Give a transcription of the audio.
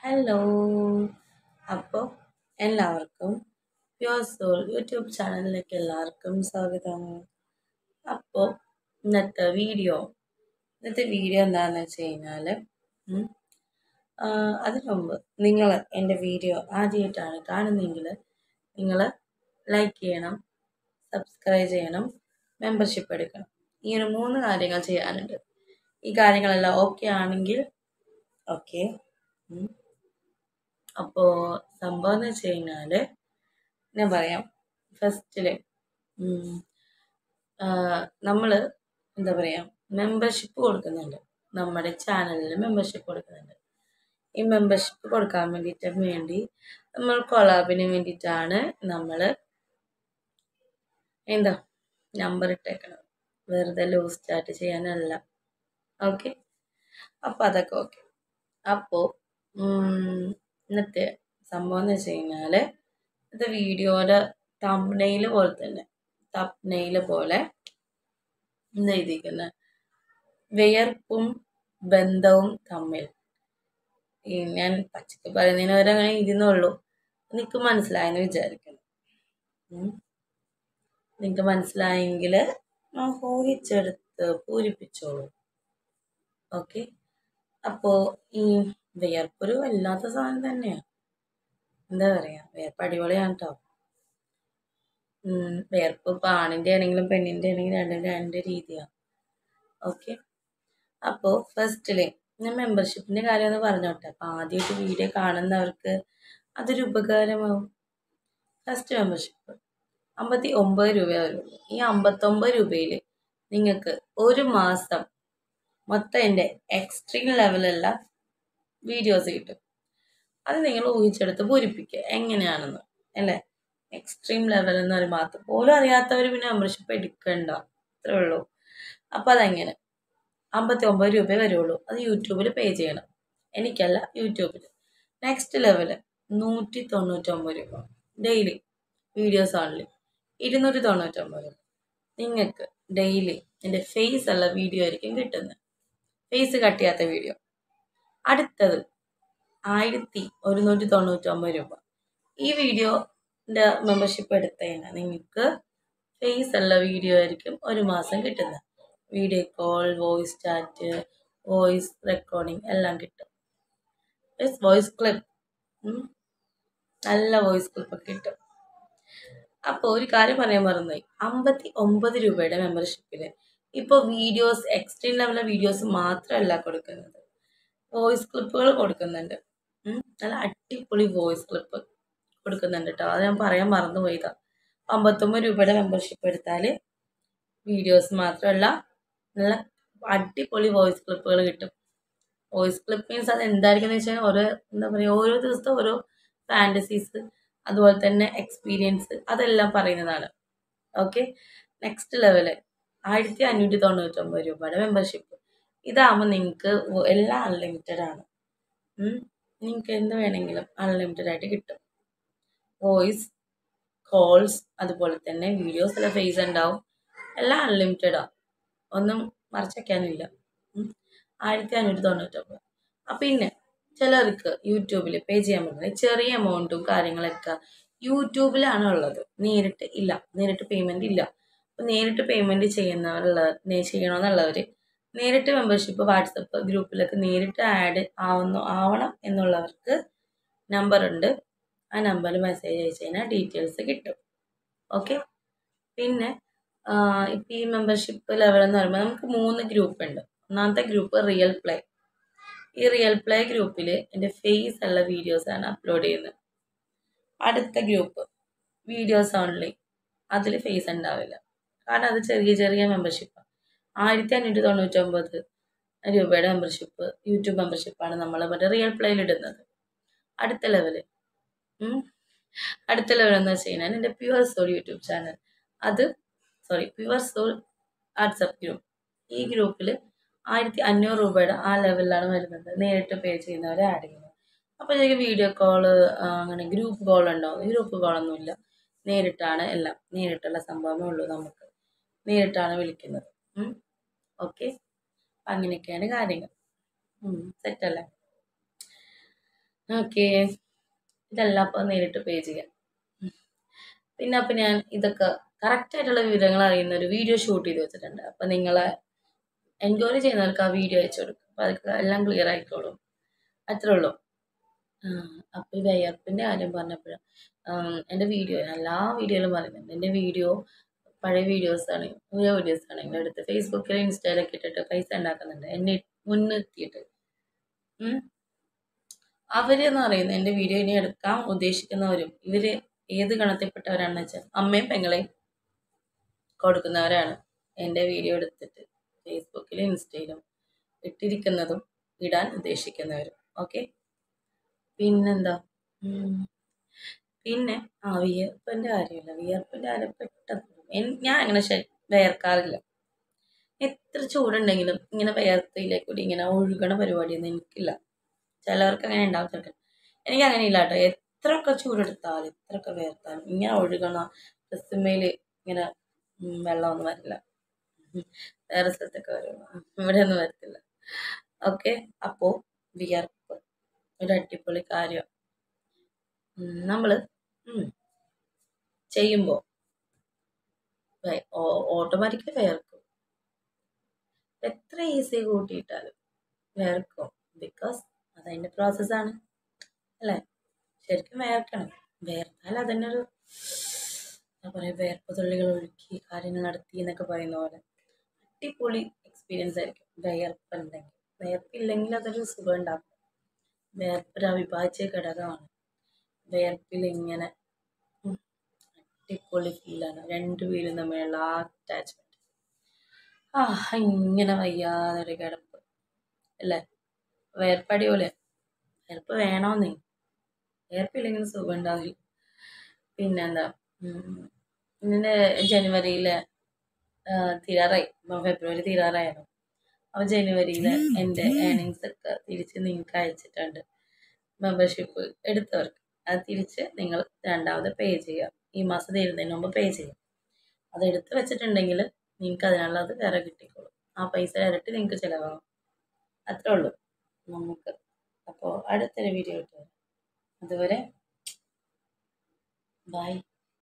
Hello അപ്പോൾ എല്ലാവർക്കും pure soul YouTube ചാനലിലേക്ക് എല്ലാവർക്കും സ്വാഗതം അപ്പോൾ ഇന്നത്തെ വീഡിയോ ഇന്നത്തെ വീഡിയോ എന്താണെന്ന് വെച്ച് കഴിഞ്ഞാൽ അതിനു മുമ്പ് നിങ്ങൾ എൻ്റെ വീഡിയോ ആദ്യമായിട്ടാണ് കാണുന്നതെങ്കിൽ നിങ്ങൾ ലൈക്ക് ചെയ്യണം സബ്സ്ക്രൈബ് ചെയ്യണം മെമ്പർഷിപ്പ് എടുക്കണം ഈ ഒരു മൂന്ന് കാര്യങ്ങൾ ചെയ്യാനുണ്ട് ഈ കാര്യങ്ങളെല്ലാം ഓക്കെ ആണെങ്കിൽ ഓക്കെ അപ്പോൾ സംഭവം എന്ന് വെച്ച് കഴിഞ്ഞാൽ ഞാൻ പറയാം ഫസ്റ്റിൽ നമ്മൾ എന്താ പറയുക മെമ്പർഷിപ്പ് കൊടുക്കുന്നുണ്ട് നമ്മുടെ ചാനലിൽ മെമ്പർഷിപ്പ് കൊടുക്കുന്നുണ്ട് ഈ മെമ്പർഷിപ്പ് കൊടുക്കാൻ വേണ്ടിയിട്ട് വേണ്ടി നമ്മൾ കൊളാബിന് വേണ്ടിയിട്ടാണ് നമ്മൾ എന്താ നമ്പർ ഇട്ടേക്കണത് വെറുതെ ലൂസ് ചാറ്റ് ചെയ്യാനല്ല ഓക്കെ അപ്പോൾ അതൊക്കെ ഓക്കെ അപ്പോൾ ഇന്നത്തെ സംഭവം എന്ന് വെച്ച് കഴിഞ്ഞാൽ ഇന്നത്തെ വീഡിയോയുടെ തംബ്നെയിൽ പോലെ തന്നെ തംബ്നെയിൽ പോലെ എന്താ എഴുതിയിരിക്കുന്നത് വിയർപ്പും ബന്ധവും തമ്മിൽ ഈ ഞാൻ പച്ചക്ക് പറയുന്നതിന് വരെ അങ്ങനെ ഇരുന്നുള്ളൂ നിങ്ങൾക്ക് മനസ്സിലായെന്ന് വിചാരിക്കുന്നു നിങ്ങൾക്ക് മനസ്സിലായെങ്കിൽ ഊഹിച്ചെടുത്ത് പൂരിപ്പിച്ചോളൂ ഓക്കെ അപ്പോൾ ഈ വിയർപ്പൊരു വല്ലാത്ത സാധനം തന്നെയാണ് എന്താ പറയുക വിയർപ്പ് അടിപൊളിയാണ് കേട്ടോ വിയർപ്പ് ഇപ്പോൾ ആണിൻ്റെ ആണെങ്കിലും പെണ്ണിൻ്റെ ആണെങ്കിലും രണ്ടും രണ്ട് രീതിയാണ് ഓക്കെ അപ്പോൾ ഫസ്റ്റിൽ ഞാൻ മെമ്പർഷിപ്പിൻ്റെ കാര്യം ഒന്ന് പറഞ്ഞോട്ടെ അപ്പോൾ ആദ്യമായിട്ട് വീഡിയോ കാണുന്നവർക്ക് അതൊരു ഉപകാരമാവും ഫസ്റ്റ് മെമ്പർഷിപ്പ് അമ്പത്തി ഒമ്പത് രൂപയേ വരുള്ളൂ ഈ അമ്പത്തൊമ്പത് രൂപയിൽ നിങ്ങൾക്ക് ഒരു മാസം മൊത്തം എൻ്റെ എക്സ്ട്രീം ലെവലുള്ള വീഡിയോസ് കിട്ടും അത് നിങ്ങൾ ഊഹിച്ചെടുത്ത് പൂരിപ്പിക്കുക എങ്ങനെയാണെന്ന് അല്ലേ എക്സ്ട്രീം ലെവൽ എന്ന് പറയുമ്പോൾ അത് പോലും അറിയാത്തവർ പിന്നെ മെമ്പർഷിപ്പ് എടുക്കണ്ട അത്രേ ഉള്ളൂ അപ്പോൾ അതെങ്ങനെ അമ്പത്തി ഒമ്പത് രൂപയെ വരുള്ളൂ അത് യൂട്യൂബിൽ പേ ചെയ്യണം എനിക്കല്ല യൂട്യൂബിൽ നെക്സ്റ്റ് ലെവല് നൂറ്റി തൊണ്ണൂറ്റൊമ്പത് രൂപ ഡെയിലി വീഡിയോസ് ഓൺലി ഇരുന്നൂറ്റി തൊണ്ണൂറ്റൊമ്പത് രൂപ നിങ്ങൾക്ക് ഡെയിലി എൻ്റെ ഫേസ് ഉള്ള വീഡിയോ ആയിരിക്കും കിട്ടുന്നത് ഫേസ് കട്ട് ചെയ്യാത്ത വീഡിയോ അടുത്തത് ആയിരത്തി ഒരുന്നൂറ്റി തൊണ്ണൂറ്റൊമ്പത് രൂപ ഈ വീഡിയോൻ്റെ മെമ്പർഷിപ്പ് എടുത്തതിന് നിങ്ങൾക്ക് ഫേസ് ഉള്ള വീഡിയോ ആയിരിക്കും ഒരു മാസം കിട്ടുന്നത് video call voice chat voice recording എല്ലാം കിട്ടും വോയിസ് ക്ലിപ്പ് നല്ല വോയിസ് ക്ലിപ്പൊക്കെ കിട്ടും അപ്പോൾ ഒരു കാര്യം പറയാൻ മറന്നുപോയി അമ്പത്തി ഒമ്പത് രൂപയുടെ മെമ്പർഷിപ്പിൽ ഇപ്പോൾ വീഡിയോസ് എക്സ്ട്രീം ലെവലിലെ വീഡിയോസ് മാത്രമല്ല കൊടുക്കുന്നത് വോയിസ് ക്ലിപ്പുകൾ കൊടുക്കുന്നുണ്ട് നല്ല അടിപൊളി വോയിസ് ക്ലിപ്പ് കൊടുക്കുന്നുണ്ട് കേട്ടോ അത് ഞാൻ പറയാൻ മറന്നുപോയതാ അമ്പത്തൊമ്പത് രൂപയുടെ മെമ്പർഷിപ്പ് എടുത്താൽ വീഡിയോസ് മാത്രമല്ല നല്ല അടിപൊളി വോയിസ് ക്ലിപ്പുകൾ കിട്ടും വോയിസ് ക്ലിപ്പ് മീൻസ് അത് എന്തായിരിക്കും എന്ന് വെച്ചാൽ ഓരോ എന്താ പറയുക ഓരോ ദിവസത്തെ ഓരോ ഫാൻറ്റസീസ് അതുപോലെ തന്നെ എക്സ്പീരിയൻസ് അതെല്ലാം പറയുന്നതാണ് ഓക്കെ നെക്സ്റ്റ് ലെവല് ആയിരത്തി അഞ്ഞൂറ്റി തൊണ്ണൂറ്റൊമ്പത് രൂപയുടെ മെമ്പർഷിപ്പ് ഇതാകുമ്പോൾ നിങ്ങൾക്ക് എല്ലാം അൺലിമിറ്റഡ് ആണ് നിങ്ങൾക്ക് എന്ത് വേണമെങ്കിലും അൺലിമിറ്റഡ് ആയിട്ട് കിട്ടും വോയിസ് കോൾസ് അതുപോലെ തന്നെ വീഡിയോസ് എല്ലാം ഫേസ് ഉണ്ടാവും എല്ലാം അൺലിമിറ്റഡാണ് ഒന്നും മറച്ചു വയ്ക്കാനില്ല ആയിരത്തി അഞ്ഞൂറ്റി തൊണ്ണൂറ്റൊമ്പത് അപ്പം പിന്നെ ചിലർക്ക് യൂട്യൂബിൽ പേ ചെയ്യാൻ പറ്റുന്നത് ചെറിയ എമൗണ്ടും കാര്യങ്ങളൊക്കെ യൂട്യൂബിലാണ് ഉള്ളത് നേരിട്ട് ഇല്ല നേരിട്ട് പേയ്മെൻറ്റ് ഇല്ല അപ്പോൾ നേരിട്ട് പേയ്മെൻറ്റ് ചെയ്യുന്നവരുള്ള ചെയ്യണമെന്നുള്ളവർ നേരിട്ട് മെമ്പർഷിപ്പ് വാട്സപ്പ് ഗ്രൂപ്പിലൊക്കെ നേരിട്ട് ആഡ് ആവുന്നു ആവണം എന്നുള്ളവർക്ക് നമ്പറുണ്ട് ആ നമ്പറിൽ മെസ്സേജ് അയച്ചു കഴിഞ്ഞാൽ ഡീറ്റെയിൽസ് കിട്ടും ഓക്കെ പിന്നെ ഇപ്പം ഈ മെമ്പർഷിപ്പ് ലെവൽ എന്ന് പറയുമ്പോൾ നമുക്ക് മൂന്ന് ഗ്രൂപ്പ് ഉണ്ട് ഒന്നാമത്തെ group real play real play പ്ലേ ഗ്രൂപ്പിൽ എൻ്റെ ഫേസ് ഉള്ള വീഡിയോസാണ് അപ്ലോഡ് ചെയ്യുന്നത് അടുത്ത ഗ്രൂപ്പ് വീഡിയോസ് ഓൺലി അതിൽ ഫേസ് ഉണ്ടാവില്ല കാരണം അത് ചെറിയ ചെറിയ മെമ്പർഷിപ്പാണ് ആയിരത്തി അഞ്ഞൂറ്റി തൊണ്ണൂറ്റൊമ്പത് രൂപയുടെ മെമ്പർഷിപ്പ് യൂട്യൂബ് മെമ്പർഷിപ്പാണ് നമ്മൾ മറ്റേ റിയൽ പ്ലേയിൽ ഇടുന്നത് അടുത്ത ലെവല് അടുത്ത ലെവൽ എന്ന് വെച്ച് കഴിഞ്ഞാൽ എൻ്റെ പ്യുവർ സോൾ യൂട്യൂബ് ചാനൽ അത് sorry pure soul WhatsApp group ഈ ഗ്രൂപ്പിൽ ആയിരത്തി അഞ്ഞൂറ് രൂപയുടെ ആ ലെവലിലാണ് വരുന്നത് നേരിട്ട് പേ ചെയ്യുന്നവരെ ആഡ് ചെയ്യുന്നത് അപ്പോൾ ശരിക്കും വീഡിയോ കോള് അങ്ങനെ ഗ്രൂപ്പ് കോൾ ഉണ്ടാവും ഗ്രൂപ്പ് കോളൊന്നുമില്ല നേരിട്ടാണ് എല്ലാം നേരിട്ടുള്ള സംഭവമേ ഉള്ളൂ നമുക്ക് നേരിട്ടാണ് വിളിക്കുന്നത് ഓക്കെ അങ്ങനെയൊക്കെയാണ് കാര്യങ്ങൾ സെറ്റല്ലേ ഓക്കെ ഇതെല്ലാം അപ്പോൾ നേരിട്ട് പേ ചെയ്യാം ഉം. പിന്നെ അപ്പം ഞാൻ ഇതൊക്കെ കറക്റ്റായിട്ടുള്ള വിവരങ്ങൾ അറിയുന്ന ഒരു വീഡിയോ ഷൂട്ട് ചെയ്ത് വെച്ചിട്ടുണ്ട് അപ്പം നിങ്ങളെ എൻക്വയറി ചെയ്യുന്നവർക്ക് ആ വീഡിയോ അയച്ചു കൊടുക്കും അപ്പോൾ അതൊക്കെ എല്ലാം ക്ലിയർ ആയിക്കോളും അത്രേ ഉള്ളൂ അപ്പോൾ ഈ വിയർപ്പിൻ്റെ കാര്യം പറഞ്ഞപ്പോൾ എൻ്റെ വീഡിയോ എല്ലാ വീഡിയോയിലും പറയുന്നുണ്ട് എൻ്റെ വീഡിയോ പഴയ വീഡിയോസാണ് പുതിയ വീഡിയോസ് ആണെങ്കിൽ എടുത്ത് ഫേസ്ബുക്കിൽ ഇൻസ്റ്റയിലൊക്കെ ഇട്ടിട്ട് പൈസ ഉണ്ടാക്കുന്നുണ്ട് എന്നെ മുൻനിർത്തിയിട്ട് ഉം. അവരെന്ന് പറയുന്നത് എൻ്റെ വീഡിയോ ഇനി എടുക്കാൻ ഉദ്ദേശിക്കുന്നവരും ഇവർ ഏത് ഗണത്തിൽപ്പെട്ടവരാണെന്ന് വെച്ചാൽ അമ്മയും പെങ്ങളെയും കൊടുക്കുന്നവരാണ് എൻ്റെ വീഡിയോ എടുത്തിട്ട് ഫേസ്ബുക്കിലും ഇൻസ്റ്റയിലും ഇട്ടിരിക്കുന്നതും ഇടാൻ ഉദ്ദേശിക്കുന്നവരും ഓക്കെ പിന്നെന്താ ഉം. പിന്നെ ആ വിയർപ്പിൻ്റെ കാര്യമില്ല വിയർപ്പിൻ്റെ കാര്യം പെട്ടെന്ന് വരും. എൻ- ഞാൻ അങ്ങനെ ശരി വിയർക്കാറില്ല എത്ര ചൂടുണ്ടെങ്കിലും ഇങ്ങനെ വിയർത്തില്ലേ കൂടി ഇങ്ങനെ ഒഴുകണ പരിപാടിയൊന്നും എനിക്കില്ല ചിലവർക്ക് അങ്ങനെ ഉണ്ടാവും ചിലർക്ക് എനിക്ക് അങ്ങനെ ഇല്ല കേട്ടോ എത്രയൊക്കെ ചൂടെടുത്താലും എത്രയൊക്കെ വിയർത്താലും ഇങ്ങനെ ഒഴുകണ ഡ്രസ്സുമേൽ ഇങ്ങനെ ഉം, വെള്ളമൊന്നും വരില്ല ഉം. വേറെ സ്ഥലത്തൊക്കെ വരും ഇവിടെ ഒന്നും വരത്തില്ല ഓക്കെ അപ്പോൾ വിയർപ്പ് ഒരു അടിപൊളി കാര്യം നമ്മൾ ചെയ്യുമ്പോൾ ഓട്ടോമാറ്റിക്കലി വിയർക്കും എത്ര ഈസി കൂട്ടിയിട്ടാലും വിയർക്കും ബിക്കോസ് അതതിൻ്റെ പ്രോസസ്സാണ് അല്ലേ ശരിക്കും വിയർക്കണം വിയർത്താൽ അതിൻ്റെ ഒരു എന്താ പറയുക വിയർപ്പ് തുള്ളികൾ ഒഴുക്കി കാര്യങ്ങൾ നടത്തി എന്നൊക്കെ പറയുന്ന പോലെ അടിപൊളി എക്സ്പീരിയൻസ് ആയിരിക്കും വിയർപ്പുണ്ടെങ്കിൽ വിയർപ്പില്ലെങ്കിൽ അതൊരു സുഖം ഉണ്ടാക്കും വിയർപ്പ് ഒരു അവിഭാജ്യ ഘടകമാണ് വിയർപ്പിൽ ഇങ്ങനെ ഉം, അടിപൊളി ഫീലാണ് രണ്ടുപേരും തമ്മിലുള്ള ആ അറ്റാച്ച്മെൻറ്റ് ആ ഇങ്ങനെ വയ്യാതൊരു കിടപ്പ് അല്ലേ വിയർപ്പ് അടിപൊളിയാ വിയർപ്പ് വേണമെന്നേ വിയർപ്പില്ലെങ്കിൽ സുഖം ഉണ്ടാവില്ല പിന്നെന്താ ഇന്നെ ജനുവരിയിൽ തീരാറായി ഇപ്പം ഫെബ്രുവരി തീരാറായിരുന്നു അപ്പോൾ ജനുവരിയിൽ എൻ്റെ ഏണിങ്സ് ഒക്കെ തിരിച്ച് നിങ്ങൾക്ക് അയച്ചിട്ടുണ്ട് മെമ്പർഷിപ്പ് എടുത്തവർക്ക് അത് തിരിച്ച് നിങ്ങൾ രണ്ടാമത് പേ ചെയ്യുക ഈ മാസം തീരുന്നതിന് മുമ്പ് പേ ചെയ്യും അത് എടുത്ത് വെച്ചിട്ടുണ്ടെങ്കിൽ നിങ്ങൾക്ക് അതിനുള്ളത് വേറെ കിട്ടിക്കോളും ആ പൈസ ഇരട്ടി നിങ്ങൾക്ക് ചിലവാകും അത്രേ ഉള്ളൂ നമുക്ക് അപ്പോൾ അടുത്തൊരു വീഡിയോ ഇട്ട് വരാം അതുവരെ ബൈ